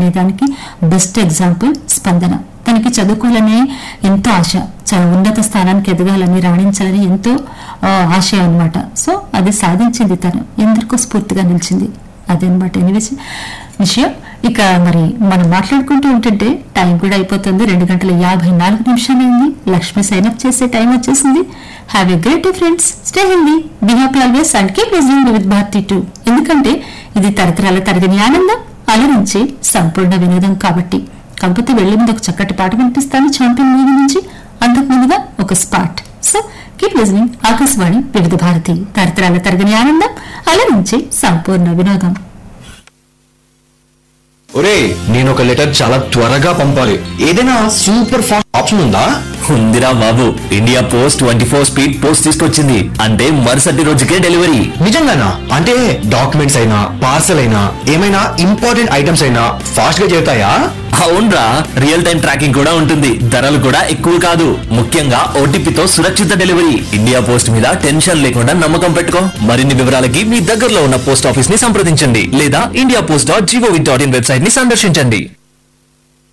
అనే దానికి best example స్పందన తనకి చదువుకోవాలనే ఎంతో ఆశ చాలా ఉన్నత స్థానానికి ఎదగాలని రాణించాలని ఎంతో ఆ, ఆశయం అన్నమాట సో అది సాధించింది తను ఎందరికో స్ఫూర్తిగా నిలిచింది అదనమాట ఎనివేస్ విషయం ఇక మరి మనం మాట్లాడుకుంటూ ఉంటుంటే టైం కూడా అయిపోతుంది రెండు గంటల యాభై నాలుగు నిమిషాలు అయింది లక్ష్మి సైన్ అప్ చేసే టైం వచ్చేసింది have a great day friends stay healthy be happy always and keep listening with Bharati too ఎందుకంటే ఇది తరతరాల తరగని ఆనందం అలరించి సంపూర్ణ వినోదం కాబట్టి కాకపోతే వెళ్లే ముందు ఒక చక్కటి పాట వినిపిస్తాను ఛాంపియన్ మూవీ నుంచి అంతకు ముందుగా ఒక spot so keep listening Akashvani Vividh Bharati తరతరాల తరగని ఆనందం అలరించి సంపూర్ణ వినోదం ఒరే నేను ఒక లెటర్ చాలా త్వరగా పంపాలి ఏదైనా సూపర్ ఫాస్ట్ ఆప్షన్ ఉందా ఉందిరా బాబు India post twenty four speed post తీసుకొచ్చింది అంటే మరుసటి రోజుకే డెలివరీ నిజంగానా అంటే డాక్యుమెంట్స్ అయినా పార్సల్ అయినా ఏమైనా ఇంపార్టెంట్ ఐటమ్స్ అయినా ఫాస్ట్ గా చేరుతాయా అవునరా రియల్ టైం ట్రాకింగ్ కూడా ఉంటుంది ధరలు కూడా ఎక్కువ కాదు ముఖ్యంగా ఓటీపీతో సురక్షిత డెలివరీ ఇండియా పోస్ట్ మీద టెన్షన్ లేకుండా నమ్మకం పెట్టుకో మరిన్ని వివరాలకి మీ దగ్గరలో ఉన్న పోస్ట్ ఆఫీస్ ని సంప్రదించండి లేదా India post dot G O V dot in website ని సందర్శించండి